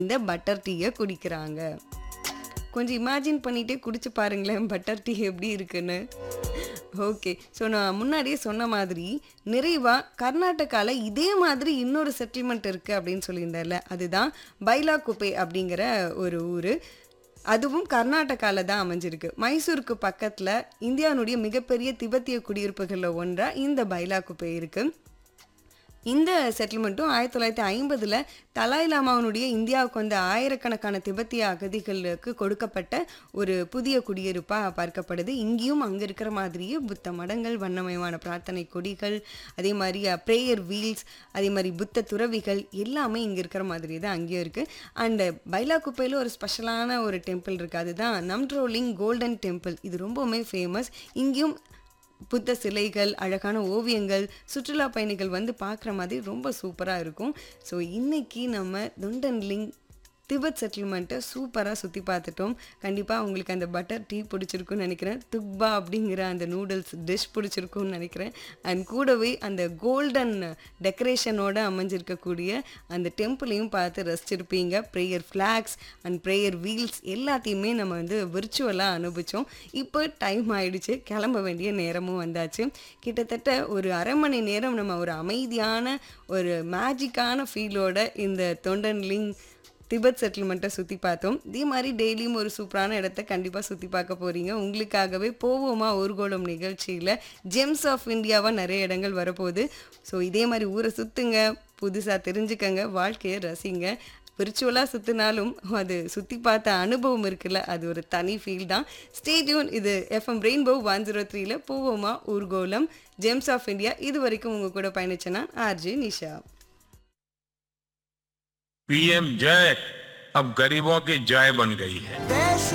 இந்த பட்டர் டீயை குடிக்கிறாங்க கொஞ்சம் இமேஜின் பண்ணிட்டே குடிச்சு பாருங்களேன் பட்டர் டீ எப்படி இருக்குன்னு ஓகே ஸோ நான் முன்னாடியே சொன்ன மாதிரி நிறைவாக கர்நாடகாவில் இதே மாதிரி இன்னொரு செட்டில்மெண்ட் இருக்குது அப்படின்னு சொல்லியிருந்தேன்ல அதுதான் பைலாகுப்பே அப்படிங்கிற ஒரு ஊர் அதுவும் கர்நாடகாவில் தான் அமைஞ்சிருக்கு மைசூருக்கு பக்கத்தில் இந்தியாவுடைய மிகப்பெரிய திபெத்திய குடியிருப்புகளில் ஒன்றாக இந்த பைலாகுப்பே இருக்குது இந்த செட்டில்மெண்ட்டும் ஆயிரத்தி தொள்ளாயிரத்தி ஐம்பதில் தலாய் லாமாவனுடைய இந்தியாவுக்கு வந்த ஆயிரக்கணக்கான திபெத்திய அகதிகளுக்கு கொடுக்கப்பட்ட ஒரு புதிய குடியிருப்பாக பார்க்கப்படுது இங்கேயும் அங்கே இருக்கிற மாதிரியே புத்த மடங்கள் வண்ணமயமான பிரார்த்தனை கொடிகள் அதே மாதிரி ப்ரேயர் வீல்ஸ் அதே மாதிரி புத்த துறவிகள் எல்லாமே இங்கே இருக்கிற மாதிரி தான் அங்கேயும் இருக்குது அண்டு பைலாகுப்பையில் ஒரு ஸ்பெஷலான ஒரு டெம்பிள் இருக்குது அதுதான் நம்ட்ரோலிங் கோல்டன் டெம்பிள் இது ரொம்பவுமே ஃபேமஸ் இங்கேயும் புத்த சிலைகள் அழகான ஓவியங்கள் சுற்றுலா பயணிகள் வந்து பார்க்குற மாதிரி ரொம்ப சூப்பராக இருக்கும் ஸோ இன்னைக்கு நம்ம துண்டன்லிங் திபெத் செட்டில்மெண்ட்டை சூப்பராக சுற்றி பார்த்துட்டோம் கண்டிப்பாக உங்களுக்கு அந்த பட்டர் டீ பிடிச்சிருக்குன்னு நினைக்கிறேன் துக்பா அப்படிங்கிற அந்த நூடுல்ஸ் டிஷ் பிடிச்சிருக்குன்னு நினைக்கிறேன் அண்ட் கூடவே அந்த கோல்டன் டெக்கரேஷனோட அமைஞ்சிருக்கக்கூடிய அந்த டெம்பிளையும் பார்த்து ரசிச்சிருப்பீங்க prayer flags and prayer wheels எல்லாத்தையுமே நம்ம வந்து விர்ச்சுவலாக அனுபவித்தோம் இப்போ டைம் ஆயிடுச்சு கிளம்ப வேண்டிய நேரமும் வந்தாச்சு கிட்டத்தட்ட ஒரு அரை மணி நேரம் நம்ம ஒரு அமைதியான ஒரு மேஜிக்கான ஃபீலோட இந்த தொண்டன்லிங் திபெத் செட்டில்மெண்ட்டை சுற்றி பார்த்தோம் இதே மாதிரி டெய்லியும் ஒரு சூப்பரான இடத்த கண்டிப்பாக சுற்றி பார்க்க போகிறீங்க உங்களுக்காகவே போவோமா ஊர்கோலம் நிகழ்ச்சியில் ஜெம்ஸ் ஆஃப் இந்தியாவாக நிறைய இடங்கள் வரப்போகுது ஸோ இதே மாதிரி ஊரை சுற்றுங்க புதுசாக தெரிஞ்சுக்கங்க வாழ்க்கையை ரசிங்க விர்ச்சுவலாக சுற்றினாலும் அது சுற்றி பார்த்த அனுபவம் இருக்குல்ல அது ஒரு தனி ஃபீல் தான் ஸ்டேடியூன் இது எஃப்எம் ரெயின்போ ஒன் ஜீரோ த்ரீல போவோமா ஊர்கோலம் ஜெம்ஸ் ஆஃப் இந்தியா இது வரைக்கும் உங்கள் கூட பயணிச்சேன்னா ஆர்ஜே நிஷா पीएम जय अब गरीबों की जय बन गई है